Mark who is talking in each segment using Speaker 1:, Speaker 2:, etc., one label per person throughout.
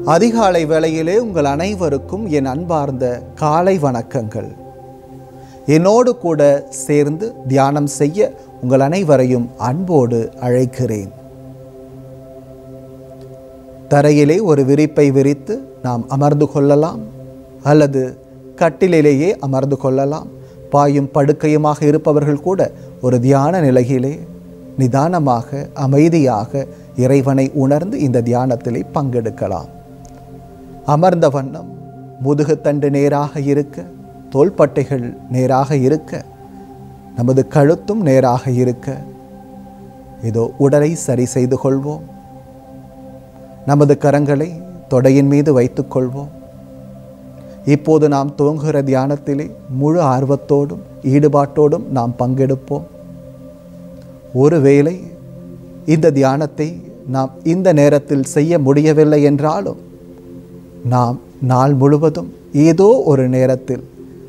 Speaker 1: அதிகாலை வேளையிலே உங்கள் அனைவருக்கும் என் அன்பார்ந்த காலை வணக்கங்கள் என்னோடு கூட சேர்ந்து தியானம் செய்ய உங்கள் அனைவரையும் அன்போடு அழைக்கிறேன் தரையிலே ஒரு விரிப்பை விரித்து நாம் அமர்ந்து கொள்ளலாம் அல்லது கட்டிலிலேயே அமர்ந்து கொள்ளலாம் பாயும் படுக்கையுமாக இருப்பவர்கள் கூட ஒரு தியான நிலையிலே நிதானமாக அமைதியாக இறைவனை உணர்ந்து இந்த தியானத்திலே பங்கெடுக்கலாம் அமர்ந்த வண்ணம் முதுகுத்தண்டு நேராக இருக்க தோள்பட்டைகள் நேராக இருக்க நமது கழுத்தும் நேராக இருக்க இதோ உடலை சரி செய்து கொள்வோம் நமது கரங்களை தொடையின் மீது வைத்துக்கொள்வோம் இப்போது நாம் துவங்குகிற தியானத்திலே முழு ஆர்வத்தோடும் ஈடுபாட்டோடும் நாம் பங்கெடுப்போம் ஒருவேளை இந்த தியானத்தை நாம் இந்த நேரத்தில் செய்ய முடியவில்லை என்றாலும் நாம் நாள் முழுவதும் ஏதோ ஒரு நேரத்தில்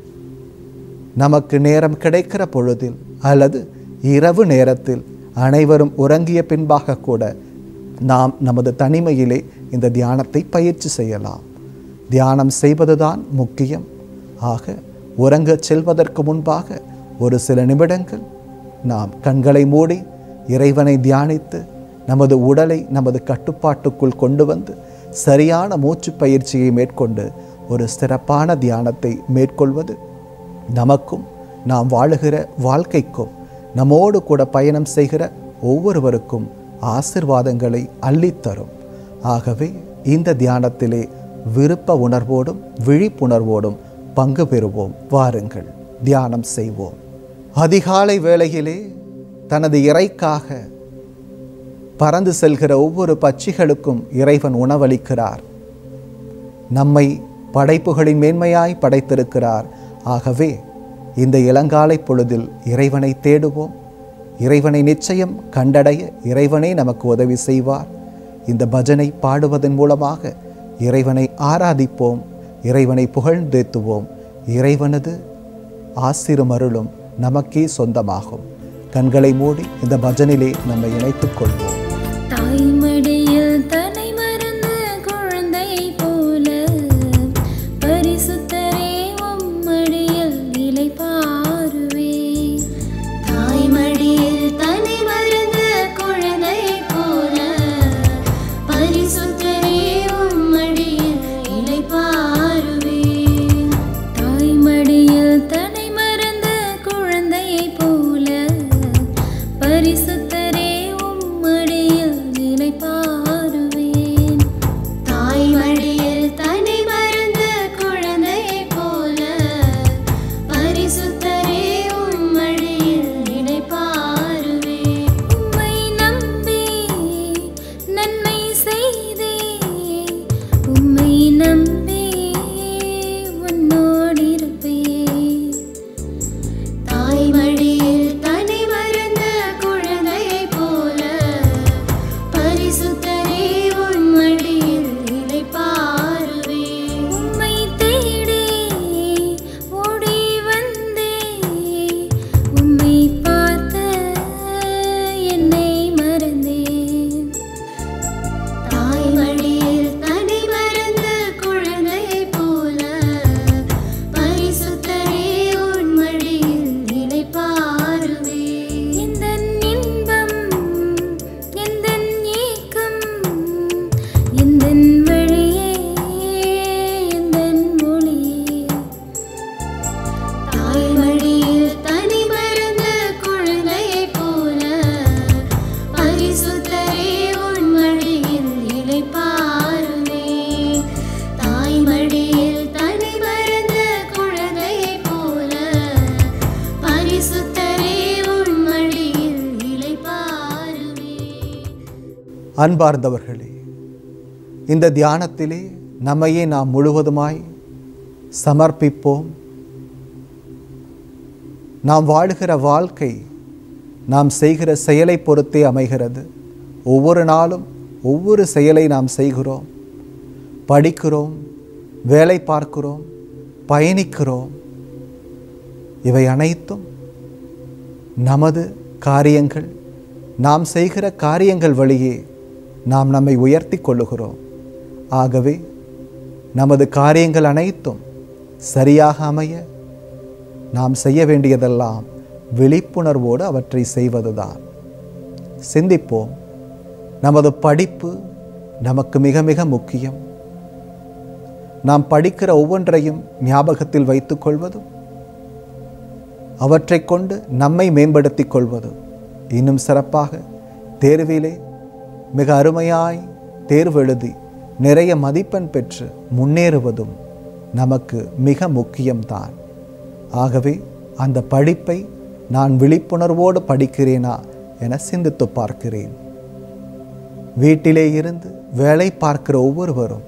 Speaker 1: நமக்கு நேரம் கிடைக்கிற பொழுதில் அல்லது இரவு நேரத்தில் அனைவரும் உறங்கிய பின்பாக கூட நாம் நமது தனிமையிலே இந்த தியானத்தை பயிற்சி செய்யலாம் தியானம் செய்வதுதான் முக்கியம் ஆக உறங்கச் செல்வதற்கு முன்பாக ஒரு சில நிமிடங்கள் நாம் கண்களை மூடி இறைவனை தியானித்து நமது உடலை நமது கட்டுப்பாட்டுக்குள் கொண்டு வந்து சரியான மூச்சு பயிற்சியை மேற்கொண்டு ஒரு சிறப்பான தியானத்தை மேற்கொள்வது நமக்கும் நாம் வாழுகிற வாழ்க்கைக்கும் நம்மோடு கூட பயணம் செய்கிற ஒவ்வொருவருக்கும் ஆசிர்வாதங்களை அள்ளித்தரும் ஆகவே இந்த தியானத்திலே விருப்ப உணர்வோடும் விழிப்புணர்வோடும் பங்கு பெறுவோம் வாருங்கள் தியானம் செய்வோம் அதிகாலை வேளையிலே தனது இறைக்காக பறந்து செல்கிற ஒவ்வொரு பட்சிகளுக்கும் இறைவன் உணவளிக்கிறார் நம்மை படைப்புகளின் மேன்மையாய் படைத்திருக்கிறார் ஆகவே இந்த இளங்காலை பொழுதில் இறைவனை தேடுவோம் இறைவனை நிச்சயம் கண்டடைய இறைவனே நமக்கு உதவி செய்வார் இந்த பஜனை பாடுவதன் மூலமாக இறைவனை ஆராதிப்போம் இறைவனை புகழ்ந்தேத்துவோம் இறைவனது ஆசிருமருளும் நமக்கே சொந்தமாகும் கண்களை மூடி இந்த பஜனிலே நம்மை இணைத்துக் கொள்வோம்
Speaker 2: தாய்மடியில் தன்னை மறந்த குழந்தை போல பரிசுத்தரே உம்மடியில் நிலை பாருவே தாய்மடியில் தன்னை மறந்த குழந்தை போல பரிசுத்தரே உம்மடியில் நிலை பாருவே தாய்மடியில் தன்னை மறந்த குழந்தை போல பரிசுத்தரே உம்மடியில் நிலை பாருவேன் தாய்மடியில் தன்னை மறந்த குழந்தை போல பரிசுத்தரே உம்மடியில் நிலை பாருவேன் உம்மை நம்பி நன்மை செய்தே உம்மை நம்பி உன்னோடிருப்பேன் தாய்மடியில் தனி மறந்த குழந்தையை போல பரிசுத்தரே உன் மடியில் நிலை பாருவே உம்மை தேடி ஓடி வந்தே உம்மை பார்த்த என்னை மறந்தேன் தாய்மடியில் தனி மறந்த குழந்தையை போல பரிசுத்தரே உன் மடியில் நிலை பாருவே எந்த இன்பம் எந்த ஏக்கம் எந்த வழியே எந்த மொழியே தாய்மடியில் தனி மறந்த குழந்தையை போல பரிசுத்தரே உன் மடியில் நிலை பாருவே தாய்மடியில் தனி மறந்த குழந்தையை போல பரிசுத்தரே உன் மடியில் நிலை பாருவே
Speaker 1: அன்பார்ந்தவர்களே இந்த தியானத்திலே நம்மையே நாம் முழுவதுமாய் சமர்ப்பிப்போம் நாம் வாழுகிற வாழ்க்கை நாம் செய்கிற செயலை பொறுத்தே அமைகிறது ஒவ்வொரு நாளும் ஒவ்வொரு செயலை நாம் செய்கிறோம் படிக்கிறோம் வேலை பார்க்கிறோம் பயணிக்கிறோம் இவை அனைத்தும் நமது காரியங்கள் நாம் செய்கிற காரியங்கள் வழியே நாம் நம்மை உயர்த்தி கொள்ளுகிறோம் ஆகவே நமது காரியங்கள் அனைத்தும் சரியாக அமைய நாம் செய்ய வேண்டியதெல்லாம் விழிப்புணர்வோடு அவற்றை செய்வதுதான் சிந்திப்போம் நமது படிப்பு நமக்கு மிக மிக முக்கியம் நாம் படிக்கிற ஒவ்வொன்றையும் ஞாபகத்தில் வைத்துக் கொள்வதும் அவற்றைக் கொண்டு நம்மை மேம்படுத்திக் கொள்வதும் இன்னும் சிறப்பாக தேர்விலே மிக அருமையாய் தேர்வு எழுதி நிறைய மதிப்பெண் பெற்று முன்னேறுவதும் நமக்கு மிக முக்கியம்தான் ஆகவே அந்த படிப்பை நான் விழிப்புணர்வோடு படிக்கிறேனா என சிந்தித்து பார்க்கிறேன் வீட்டிலே இருந்து வேலை பார்க்கிற ஒவ்வொருவரும்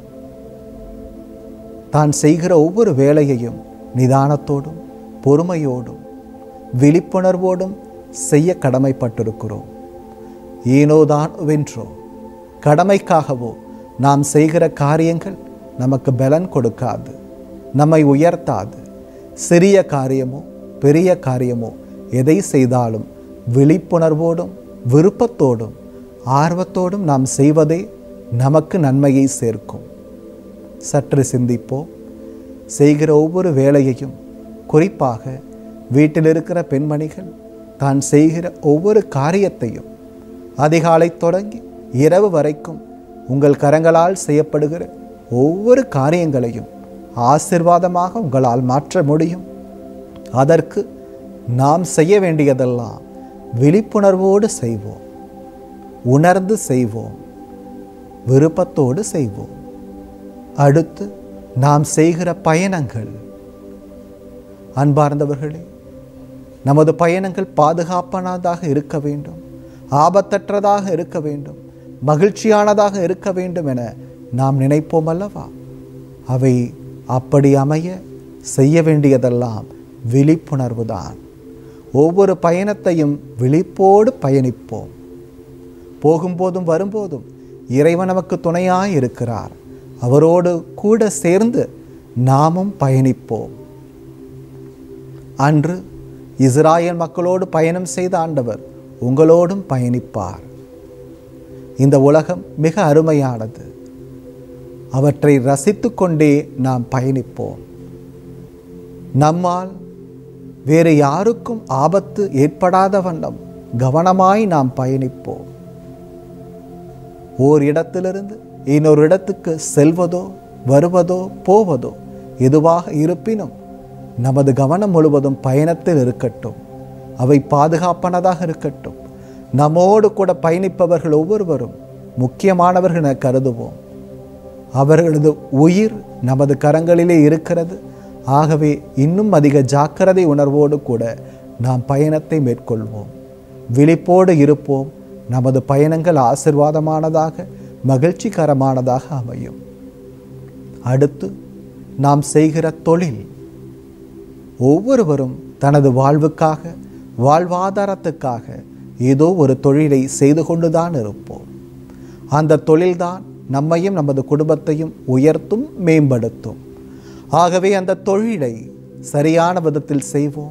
Speaker 1: தான் செய்கிற ஒவ்வொரு வேலையையும் நிதானத்தோடும் பொறுமையோடும் விழிப்புணர்வோடும் செய்ய கடமைப்பட்டிருக்கிறோம் ஏனோதான் வென்றோ கடமைக்காகவோ நாம் செய்கிற காரியங்கள் நமக்கு பலன் கொடுக்காது நம்மை உயர்த்தாது சிறிய காரியமோ பெரிய காரியமோ எதை செய்தாலும் விழிப்புணர்வோடும் விருப்பத்தோடும் ஆர்வத்தோடும் நாம் செய்வதே நமக்கு நன்மையை சேர்க்கும் சற்று சிந்திப்போம் செய்கிற ஒவ்வொரு வேலையையும் குறிப்பாக வீட்டில் இருக்கிற பெண்மணிகள் தான் செய்கிற ஒவ்வொரு காரியத்தையும் அதிகாலை தொடங்கி இரவு வரைக்கும் உங்கள் கரங்களால் செய்யப்படுகிற ஒவ்வொரு காரியங்களையும் ஆசிர்வாதமாக உங்களால் மாற்ற முடியும் அதற்கு நாம் செய்ய வேண்டியதெல்லாம் விழிப்புணர்வோடு செய்வோம் உணர்ந்து செய்வோம் விருப்பத்தோடு செய்வோம் அடுத்து நாம் செய்கிற பயணங்கள் அன்பார்ந்தவர்களே நமது பயணங்கள் பாதுகாப்பானதாக இருக்க வேண்டும் ஆபத்தற்றதாக இருக்க வேண்டும் மகிழ்ச்சியானதாக இருக்க வேண்டும் என நாம் நினைப்போம் அல்லவா அவை அப்படி அமைய செய்ய வேண்டியதெல்லாம் விழிப்புணர்வுதான் ஒவ்வொரு பயணத்தையும் விழிப்போடு பயணிப்போம் போகும்போதும் வரும்போதும் இறைவன் நமக்கு துணையாய் இருக்கிறார் அவரோடு கூட சேர்ந்து நாமும் பயணிப்போம் அன்று இஸ்ராயல் மக்களோடு பயணம் செய்த ஆண்டவர் உங்களோடும் பயணிப்பார் இந்த உலகம் மிக அருமையானது அவற்றை ரசித்து கொண்டே நாம் பயணிப்போம் நம்மால் வேறு யாருக்கும் ஆபத்து ஏற்படாத வண்ணம் கவனமாய் நாம் பயணிப்போம் ஓர் இடத்திலிருந்து இன்னொரு இடத்துக்கு செல்வதோ வருவதோ போவதோ எதுவாக இருப்பினும் நமது கவனம் முழுவதும் பயணத்தில் இருக்கட்டும் அவை பாதுகாப்பானதாக இருக்கட்டும் நம்மோடு கூட பயணிப்பவர்கள் ஒவ்வொருவரும் முக்கியமானவர்கள் என கருதுவோம் அவர்களது உயிர் நமது கரங்களிலே இருக்கிறது ஆகவே இன்னும் அதிக ஜாக்கிரதை உணர்வோடு கூட நாம் பயணத்தை மேற்கொள்வோம் விழிப்போடு இருப்போம் நமது பயணங்கள் ஆசிர்வாதமானதாக மகிழ்ச்சிகரமானதாக அமையும் அடுத்து நாம் செய்கிற தொழில் ஒவ்வொருவரும் தனது வாழ்வுக்காக வாழ்வாதாரத்துக்காக ஏதோ ஒரு தொழிலை செய்து கொண்டுதான் இருப்போம் அந்த தொழில்தான் நம்மையும் நமது குடும்பத்தையும் உயர்த்தும் மேம்படுத்தும் ஆகவே அந்த தொழிலை சரியான விதத்தில் செய்வோம்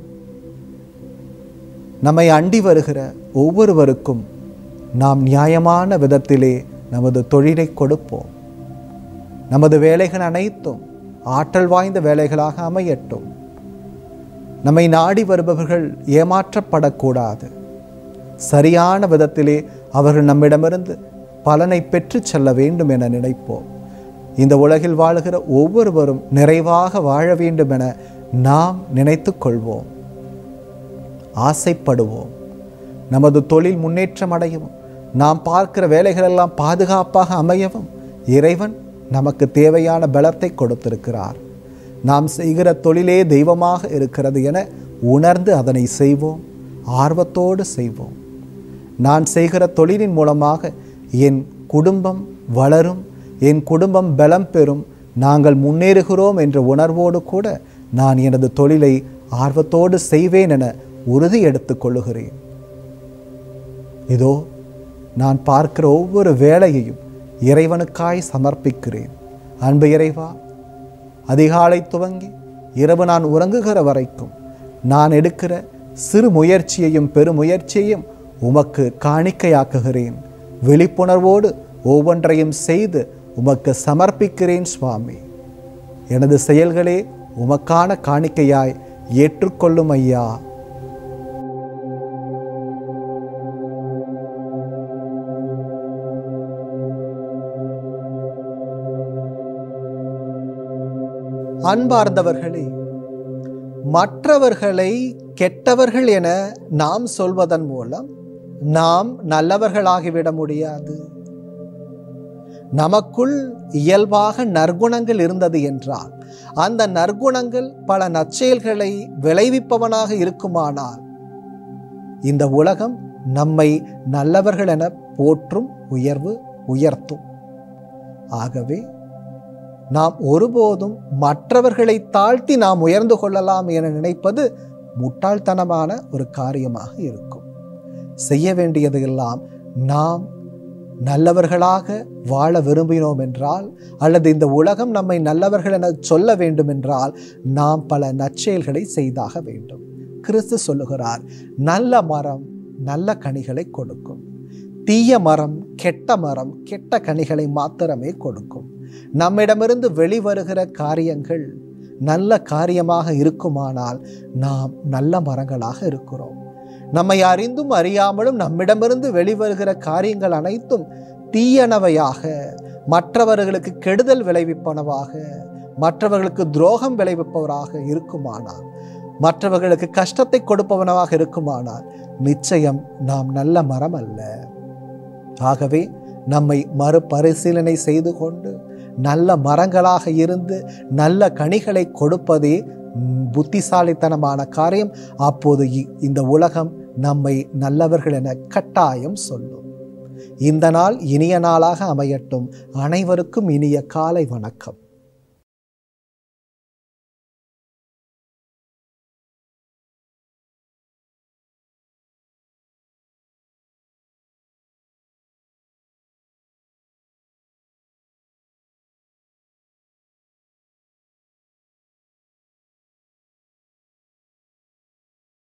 Speaker 1: நம்மை அண்டி வருகிற ஒவ்வொருவருக்கும் நாம் நியாயமான விதத்திலே நமது தொழிலை கொடுப்போம் நமது வேலைகள் அனைத்தும் ஆற்றல் வாய்ந்த வேலைகளாக அமையட்டும் நம்மை நாடி வருபவர்கள் ஏமாற்றப்படக்கூடாது சரியான விதத்திலே அவர்கள் நம்மிடமிருந்து பலனை பெற்றுச் செல்ல வேண்டும் என நினைப்போம் இந்த உலகில் வாழுகிற ஒவ்வொருவரும் நிறைவாக வாழ வேண்டும் என நாம் நினைத்து கொள்வோம் ஆசைப்படுவோம் நமது தொழில் முன்னேற்றம் அடையவும் நாம் பார்க்கிற வேலைகளெல்லாம் பாதுகாப்பாக அமையவும் இறைவன் நமக்கு தேவையான பலத்தை கொடுத்திருக்கிறார் நாம் செய்கிற தொழிலே தெய்வமாக இருக்கிறது என உணர்ந்து அதனை செய்வோம் ஆர்வத்தோடு செய்வோம் நான் செய்கிற தொழிலின் மூலமாக என் குடும்பம் வளரும் என் குடும்பம் பலம் பெறும் நாங்கள் முன்னேறுகிறோம் என்ற உணர்வோடு கூட நான் எனது தொழிலை ஆர்வத்தோடு செய்வேன் என உறுதி எடுத்துக் கொள்ளுகிறேன் இதோ நான் பார்க்கிற ஒவ்வொரு வேலையையும் இறைவனுக்காய் சமர்ப்பிக்கிறேன் அன்பு இறைவா அதிகாலை துவங்கி இரவு நான் உறங்குகிற வரைக்கும் நான் எடுக்கிற சிறு முயற்சியையும் பெருமுயற்சியையும் உமக்கு காணிக்கையாக்குகிறேன் விழிப்புணர்வோடு ஒவ்வொன்றையும் செய்து உமக்கு சமர்ப்பிக்கிறேன் சுவாமி எனது செயல்களே உமக்கான காணிக்கையாய் ஏற்றுக்கொள்ளும் ஐயா அன்பார்ந்தவர்களே மற்றவர்களை கெட்டவர்கள் என நாம் சொல்வதன் மூலம் நாம் நல்லவர்களாகிவிட முடியாது நமக்குள் இயல்பாக நற்குணங்கள் இருந்தது என்றால் அந்த நற்குணங்கள் பல நற்செயல்களை விளைவிப்பவனாக இருக்குமானால் இந்த உலகம் நம்மை நல்லவர்கள் என போற்றும் உயர்வு உயர்த்தும் ஆகவே நாம் ஒருபோதும் மற்றவர்களை தாழ்த்தி நாம் உயர்ந்து கொள்ளலாம் என நினைப்பது முட்டாள்தனமான ஒரு காரியமாக இருக்கும் செய்ய வேண்டியதெல்லாம் நாம் நல்லவர்களாக வாழ விரும்பினோம் என்றால் அல்லது இந்த உலகம் நம்மை நல்லவர்கள் என சொல்ல வேண்டும் என்றால் நாம் பல நற்செயல்களை செய்தாக வேண்டும் கிறிஸ்து சொல்லுகிறார் நல்ல மரம் நல்ல கனிகளை கொடுக்கும் தீய மரம் கெட்ட மரம் கெட்ட கனிகளை மாத்திரமே கொடுக்கும் நம்மிடமிருந்து வெளிவருகிற காரியங்கள் நல்ல காரியமாக இருக்குமானால் நாம் நல்ல மரங்களாக இருக்கிறோம் நம்மை அறிந்தும் அறியாமலும் நம்மிடமிருந்து வெளிவருகிற காரியங்கள் அனைத்தும் தீயனவையாக மற்றவர்களுக்கு கெடுதல் விளைவிப்பனவாக மற்றவர்களுக்கு துரோகம் விளைவிப்பவராக இருக்குமானால் மற்றவர்களுக்கு கஷ்டத்தை கொடுப்பவனவாக இருக்குமானால் நிச்சயம் நாம் நல்ல மரம் அல்ல ஆகவே நம்மை மறுபரிசீலனை செய்து கொண்டு நல்ல மரங்களாக இருந்து நல்ல கனிகளை கொடுப்பதே ம், புத்திசாலித்தனமான காரியம் அப்போது இ- இந்த உலகம் நம்மை நல்லவர்கள் என கட்டாயம் சொல்லும் இந்த நாள் இனிய நாளாக அமையட்டும் அனைவருக்கும் இனிய காலை வணக்கம்